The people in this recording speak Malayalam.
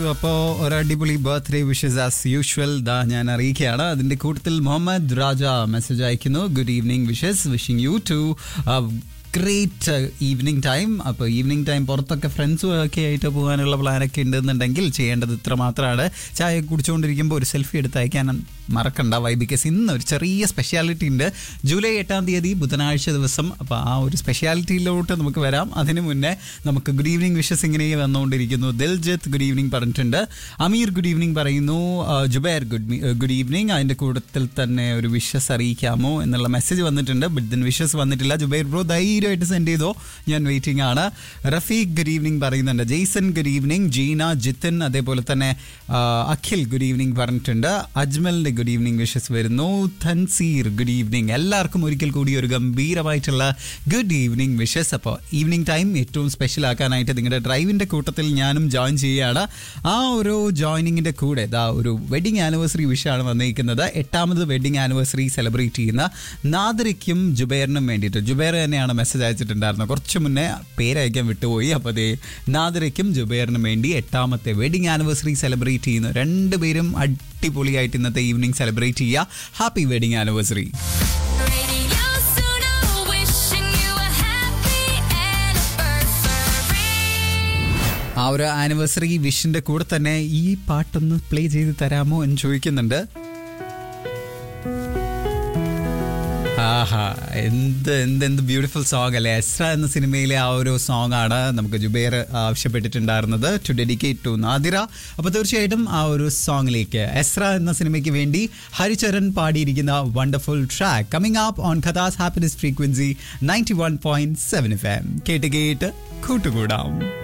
അപ്പോൾ ഒരടിപൊളി ബർത്ത്ഡേ വിഷസ് ആസ് യൂഷ്വൽ ദാ ഞാൻ അറിയിക്കുകയാണ് അതിന്റെ കൂട്ടത്തിൽ മുഹമ്മദ് രാജ മെസ്സേജ് അയക്കുന്നു good evening wishes wishing you to great evening time അപ്പോൾ ഈവനിങ് ടൈം പുറത്തൊക്കെ ഫ്രണ്ട്സും ഒക്കെ ആയിട്ട് പോകാനുള്ള പ്ലാനൊക്കെ ഉണ്ടെന്നുണ്ടെങ്കിൽ ചെയ്യേണ്ടത് ഇത്ര മാത്രമാണ് ചായ കുടിച്ചുകൊണ്ടിരിക്കുമ്പോൾ ഒരു സെൽഫി എടുത്ത് അയക്കാൻ മറക്കണ്ട വൈ ബിക്കോസ് ഇന്ന് ഒരു ചെറിയ സ്പെഷ്യാലിറ്റി ഉണ്ട് ജൂലൈ എട്ടാം തീയതി ബുധനാഴ്ച ദിവസം അപ്പോൾ ആ ഒരു സ്പെഷ്യാലിറ്റിയിലോട്ട് നമുക്ക് വരാം അതിനു മുന്നേ നമുക്ക് ഗുഡ് ഈവനിങ് വിഷസ് ഇങ്ങനെ വന്നുകൊണ്ടിരിക്കുന്നു ദിൽജിത്ത് ഗുഡ് ഈവനിങ് പറഞ്ഞിട്ടുണ്ട് അമീർ ഗുഡ് ഈവനിങ് പറയുന്നു ആ, ജുബൈർ ഗുഡ് ഗുഡ് ഈവനിങ് അതിൻ്റെ കൂട്ടത്തിൽ തന്നെ ഒരു വിഷസ് അറിയിക്കാമോ എന്നുള്ള മെസ്സേജ് വന്നിട്ടുണ്ട് ബട്ട് ദെൻ വിഷസ് വന്നിട്ടില്ല ജുബൈർ ബ്രോ ധൈര്യമായിട്ട് സെൻഡ് ചെയ്തോ ഞാൻ വെയിറ്റിംഗ് ആണ് റഫീഖ് ഗുഡ് ഈവനിങ് പറയുന്നുണ്ട് ജെയ്സൺ ഗുഡ് ഈവനിങ് ജീന ജിത്തിൻ അതേപോലെ തന്നെ ആ, അഖിൽ ഗുഡ് ഈവനിങ് പറഞ്ഞിട്ടുണ്ട് അജ്മലിന്റെ ഗുഡ് ഈവനിങ് വിഷസ് വരുന്നു തൻസീർ ഗുഡ് ഈവനിങ് എല്ലാവർക്കും ഒരിക്കൽ കൂടി ഒരു ഗംഭീരമായിട്ടുള്ള ഗുഡ് ഈവനിങ് വിഷസ് അപ്പോൾ ഈവനിങ് ടൈം ഏറ്റവും സ്പെഷ്യൽ ആക്കാനായിട്ട് നിങ്ങളുടെ ഡ്രൈവിന്റെ കൂട്ടത്തിൽ ഞാനും ജോയിൻ ചെയ്യുകയാണ് ആ ഒരു ജോയിനിങ്ങിന്റെ കൂടെ ഇതാ ഒരു വെഡിങ് ആനിവേഴ്സറി വിഷയമാണ് വന്നിരിക്കുന്നത് എട്ടാമത് വെഡിങ് ആനിവേഴ്സറി സെലിബ്രേറ്റ് ചെയ്യുന്ന നാദരിക്കും ജുബൈറിനും വേണ്ടിയിട്ട് ജുബൈർ തന്നെയാണ് മെസ്സേജ് അയച്ചിട്ടുണ്ടായിരുന്നത് കുറച്ച് മുന്നേ പേരയക്കാൻ വിട്ടുപോയി അപ്പോൾ അതേ നാദരയ്ക്കും ജുബൈറിനും വേണ്ടി എട്ടാമത്തെ വെഡിങ് ആനിവേഴ്സറി സെലിബ്രേറ്റ് ചെയ്യുന്ന രണ്ടുപേരും അടിപൊളിയായിട്ട് ഇന്നത്തെ ഈവനിങ് സെലിബ്രേറ്റ് ചെയ്യുക happy wedding anniversary Radio Suno, wishing you a happy anniversary. ആ ഒരു ആനിവേഴ്സറി വിഷിന്റെ കൂടെ തന്നെ ഈ പാട്ടൊന്ന് പ്ലേ ചെയ്ത് തരാമോ എന്ന് ചോദിക്കുന്നുണ്ട് ആഹാ എന്ത് എന്ത് എന്ത് ബ്യൂട്ടിഫുൾ സോങ് അല്ലേ എസ്ര എന്ന സിനിമയിലെ ആ ഒരു സോങ് ആണ് നമുക്ക് ജുബൈർ ആവശ്യപ്പെട്ടിട്ടുണ്ടായിരുന്നത് ടു ഡെഡിക്കേറ്റ് ടു നാദിറ അപ്പോൾ തീർച്ചയായിട്ടും ആ ഒരു സോങ്ങിലേക്ക് എസ്ര എന്ന സിനിമയ്ക്ക് വേണ്ടി ഹരിചരൺ പാടിയിരിക്കുന്ന wonderful track coming up on ഖദാസ് happiness frequency ninety one point seven F M കേട്ട് കേട്ട് കൂട്ടുകൂടാം